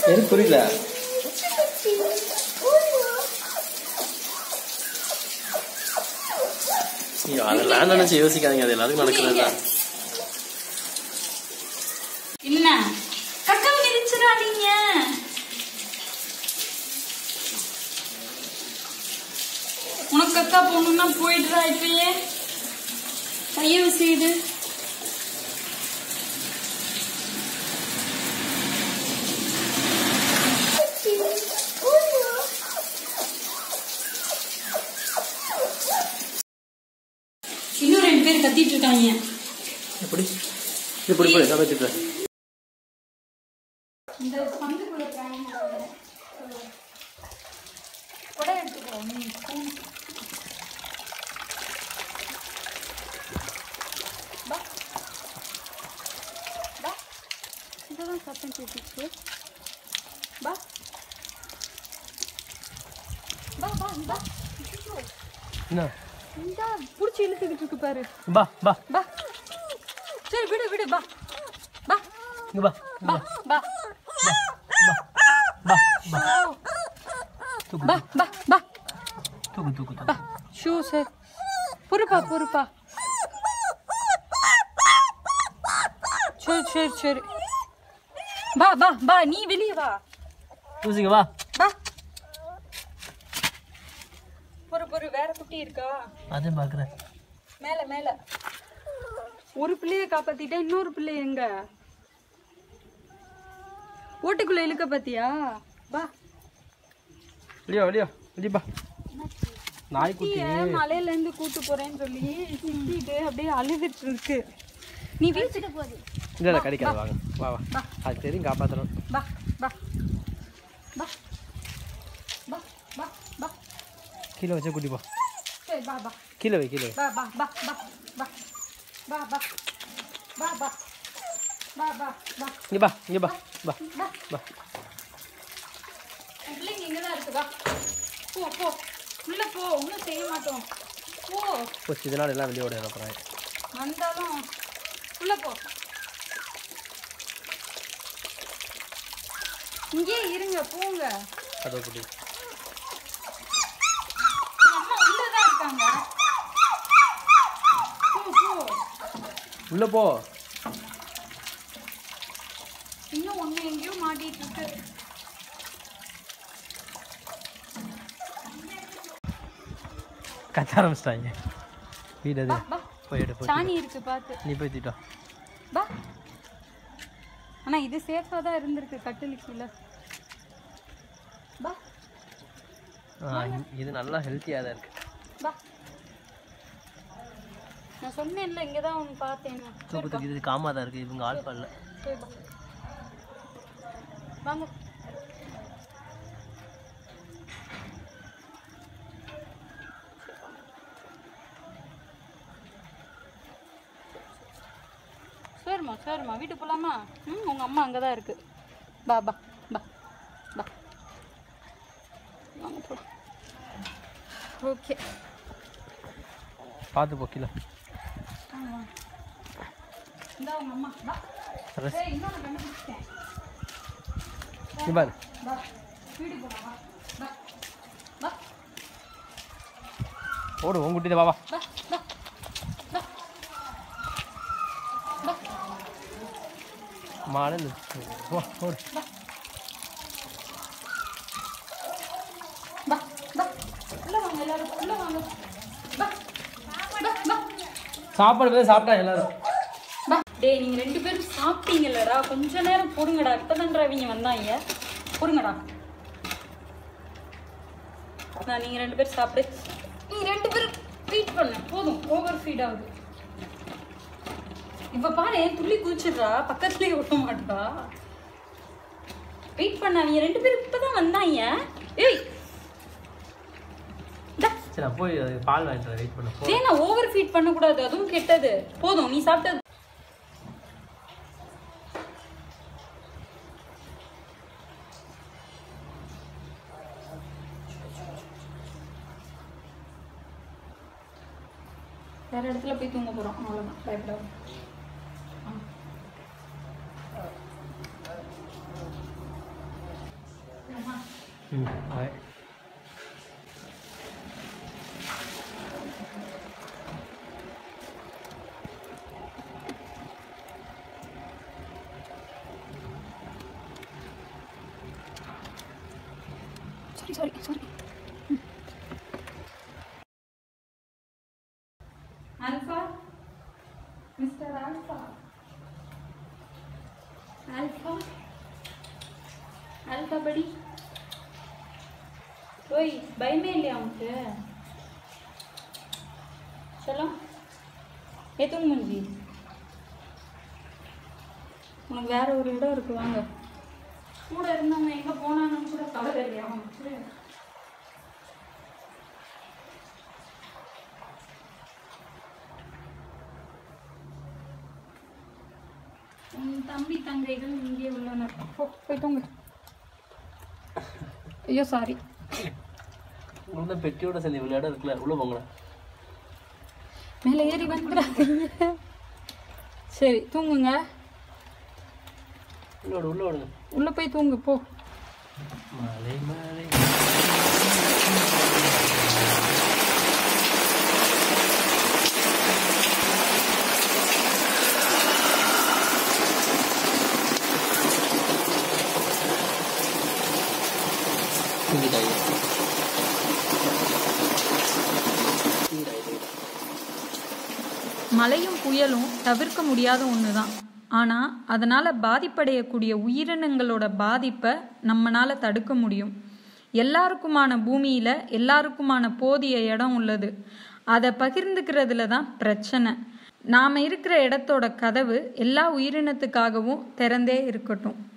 எனக்கு புரியல ஐயோ, அதெல்லாம் நினைச்சு யோசிக்காதீங்க அது எல்லாருக்கும் நடக்கிறது தான் என்ன கக்கா மிதிச்சிடாதீங்க உனக்கு கக்கா போகணும்னா போயிடுறா இப்பயே தயவு செய்து இன்னும் ரெண்டு பேர் கத்திட்டு இருக்காங்க எப்படி இது பிடி போய் நான் வச்சுட்டேன் இந்த பந்துக்குள்ள கொடை எடுத்துக்கோ நீ ஸ்பூன் பா பா இதெல்லாம் சத்தம் கேட்டுச்சு பா பா பா பா என்ன இந்த புடிச்சு இழுத்துக்கிட்டு இருக்கு பாரு பா பா பா சரி விடு விடு பா பா இங்க பா பா பா பா பா தூக்கு பா பா பா தூக்கு தூக்கு பா ஷூ சார் பொறுப்பா பொறுப்பா சரி சரி சரி பா பா பா நீ வெளியே வா தூசிங்க வா பா பொறு பொறு வேற குட்டி இருக்கா அதே பாக்குறேன் மேல மேல ஒரு பிள்ளைய காப்பாத்திட்டா இன்னொரு பிள்ளை எங்க ஓட்டுக்குள்ள இழுக்க பாத்தியா பா வெளியோ வெளியோ வெளியே பா நாய்க்குட்டி குட்டிய மலையில இருந்து கூட்டு போறேன்னு சொல்லி சிக்கிட்டு அப்படியே அழுதுட்டு இருக்கு நீ வீட்டுக்கு போகுது இல்லை இல்லை கிடைக்காது வாங்க வா வா அது தெரியும் காப்பாற்றணும் பா பா பா பா பா பா கீழே வச்சா குட்டி போ சரி பா பா கீழே வை கீழே வை பா பா பா பா பா பா பா பா பா பா பா பா இங்கே பா இங்கே பா பா பா பா உன் பிள்ளைங்க இங்கதான் இருக்கு வா போ போ உள்ள போ ஒன்றும் செய்ய மாட்டோம் போ போச்சு இதனால் எல்லாம் வெளியே ஓட அப்புறம் வந்தாலும் உள்ள போ இங்கே இருங்க போங்க அதோ குட்டி அம்மா உள்ளதான் இருக்காங்க போ போ உள்ளே போ இன்னும் ஒண்ணு எங்கேயோ மாட்டிட்டு இருக்கு கத்த ஆரம்பிச்சிட்டாங்க வீடு அது பா பா போய் எடு போய் சாணி இருக்கு பாத்து நீ போய் தீட்டோ பா ஆனா இது சேஃபா தான் இருந்திருக்கு கட்டிலு கீழே பா ஆ, இது நல்லா ஹெல்த்தியாக தான் இருக்கு பா நான் சொன்னேன்ல இங்க தான் ஒன்று பார்த்தேன் நான். தூக்கு தூக்கி இது காமாக தான் இருக்குது இவங்க ஆள் பண்ணல சரி பா வாங்க சரிம்மா சரிம்மா வீட்டுக்கு போகலாமா ம் உங்கள் அம்மா அங்கே தான் இருக்கு பா பா பா பா வாங்க போலாம் ஓகே பார்த்து போ கீழே இந்த உங்கள் அம்மா பா ரஸ் ஏய் இன்னொன்று கண்டுபிடிச்சிட்டேன் இங்க பாரு பா வீட்டுக்கு போகலாம் பா பா ஓடு உன் குட்டி வா வா பா பா பா பா மாடு ஓ ஓடு பா பா உள்ள வாங்க எல்லாரும் உள்ள வாங்க பா பா பா சாப்பாடு போய் சாப்பிட்டா எல்லாரும் பா டேய் நீங்க ரெண்டு பேரும் சாப்பிட்டீங்கல்லடா கொஞ்ச நேரம் பொறுங்கடா இப்பதான்டா இவங்க வந்தாங்க பொறுங்கடா நான் நீங்க ரெண்டு பேரும் சாப்பிடு நீங்க ரெண்டு பேரும் ஃபீட் பண்ண போதும் ஓவர் ஃபீட் ஆகுது இப்ப பாரு துள்ளி குதிச்சிடுறா பக்கத்துலயே விட மாட்டா வெயிட் பண்ண நீங்க ரெண்டு பேரும் இப்பதான் வந்தாங்க ஏய் இந்தா, சரி நான் போய் அது பால் வாங்கிட்டு வெயிட் பண்ண போ ஏன் நான் ஓவர் ஃபீட் பண்ணக்கூடாது அதுவும் கெட்டது போதும் நீ சாப்பிட்டது வேற இடத்துல போய் தூங்க போறோம் அவ்வளவுதான் பயப்படாம ஆ. ம் ஆய். Sorry sorry sorry Alpha mister Alpha Alpha Alpha படி ஓய் பயமே இல்லையா உனக்கு சொல்லும் ஏத்துங்க முஞ்சி உனக்கு வேற ஒரு இடம் இருக்கு வாங்க கூட இருந்தவங்க எங்க போனாங்கன்னு கூட கவலை இல்லையா உனக்கு உன் தம்பி தங்கைகள் இங்கே உள்ளனர் போ போய் தூங்கு ஐயோ சாரி உங்களுக்கு தான் பெட்டியோட சேர்ந்து விளையாட இருக்குல்ல உள்ள போங்களேன் மேலே ஏறி வந்துடாதீங்க சரி தூங்குங்க உள்ள விடு உள்ள விடுங்க உள்ள போய் தூங்கு போ மலை மலை தூங்கிட்டாங்க தூங்கிட்டாங்க மழையும் புயலும் தவிர்க்க முடியாத ஒன்று தான் ஆனால் அதனால் பாதிப்படையக்கூடிய உயிரினங்களோட பாதிப்பை நம்மளால் தடுக்க முடியும் எல்லாருக்குமான பூமியில் எல்லாருக்குமான போதிய இடம் உள்ளது அதை பகிர்ந்துக்கிறதுல தான் பிரச்சனை நாம் இருக்கிற இடத்தோட கதவு எல்லா உயிரினத்துக்காகவும் திறந்தே இருக்கட்டும்